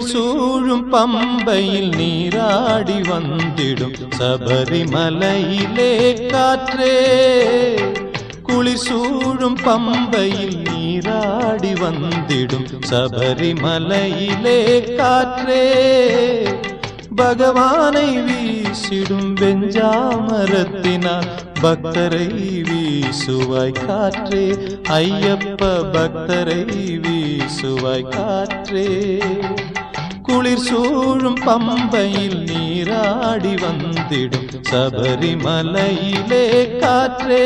குளிர் சூழும் பம்பையில் நீராடி வந்திடும் சபரிமலையிலே காற்றே குளிர் சூழும் பம்பையில் நீராடி வந்திடும் சபரிமலையிலே காற்றே பகவானை வீசிடும் வெஞ்சாமரத்தினால் பக்தரை வீசுவாய் காற்றே ஐயப்ப பக்தரை வீசுவாய் காற்றே குளிர் சூழும் பம்பையில் நீராடி வந்திடும் சபரிமலையிலே காற்றே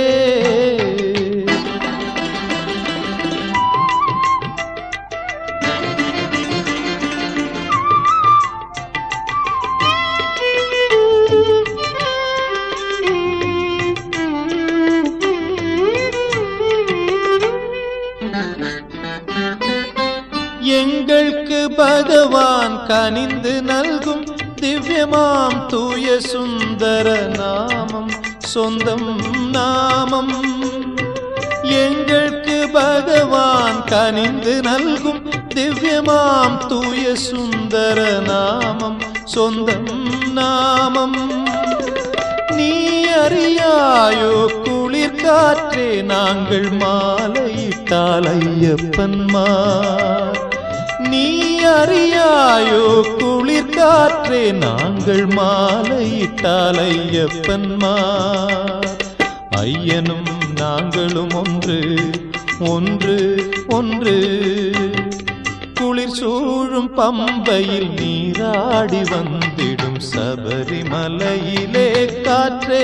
எங்களுக்கு பகவான் கனிந்து நல்கும் திவ்யமாம் தூய சுந்தர நாமம் சொந்தம் நாமம் எங்களுக்கு பகவான் கனிந்து நல்கும் திவ்யமாம் தூய சுந்தர நாமம் சொந்தம் நாமம் நீ அறியாயோ குளிர் காற்றே நாங்கள் மாலையிட்டால் ஐயப்பன்மார் நீ அறியாயோ குளிர் காற்றே நாங்கள் மாலையிட்டால் ஐயப்பன்மார் ஐயனும் நாங்களும் ஒன்று ஒன்று ஒன்று குளிர் சூழும் பம்பையில் நீராடி வந்திடும் சபரிமலையிலே காற்றே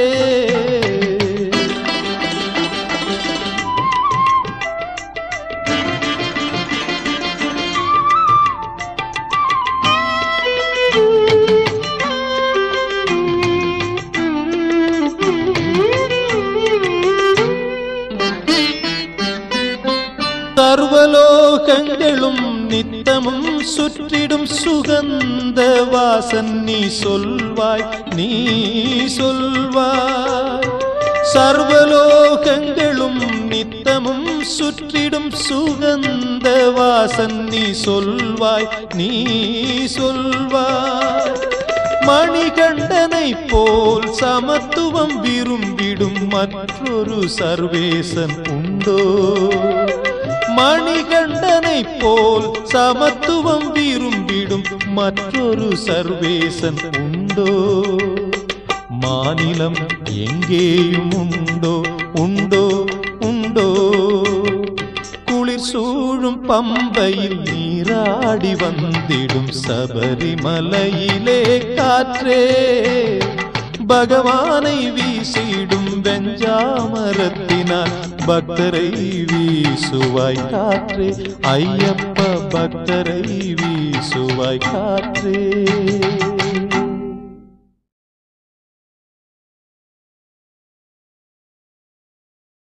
சர்வலோகங்களும் நித்தமும் சுற்றிடும் சுகந்த வாசன் நீ சொல்வாய் நீ சொல்வாய் சர்வலோகங்களும் நித்தமும் சுற்றிடும் சுகந்த வாசன் நீ சொல்வாய் நீ சொல்வாய் மணிகண்டனை போல் சமத்துவம் விரும்பிடும் மற்றொரு சர்வேசன் உண்டோ மணிகண்டனை போல் சமத்துவம் விரும்பிடும் மற்றொரு சர்வேசன் உண்டோ மாநிலம் எங்கேயும் உண்டோ உண்டோ உண்டோ குளிர் சூழும் பம்பையில் நீராடி வந்திடும் சபரிமலையிலே காற்றே பகவானை வீசிடும் வெஞ்சாமரத்தினால் பக்தரை வீசுவாய் காற்றே ஐயப்ப பக்தரை வீசுவாய் காற்றே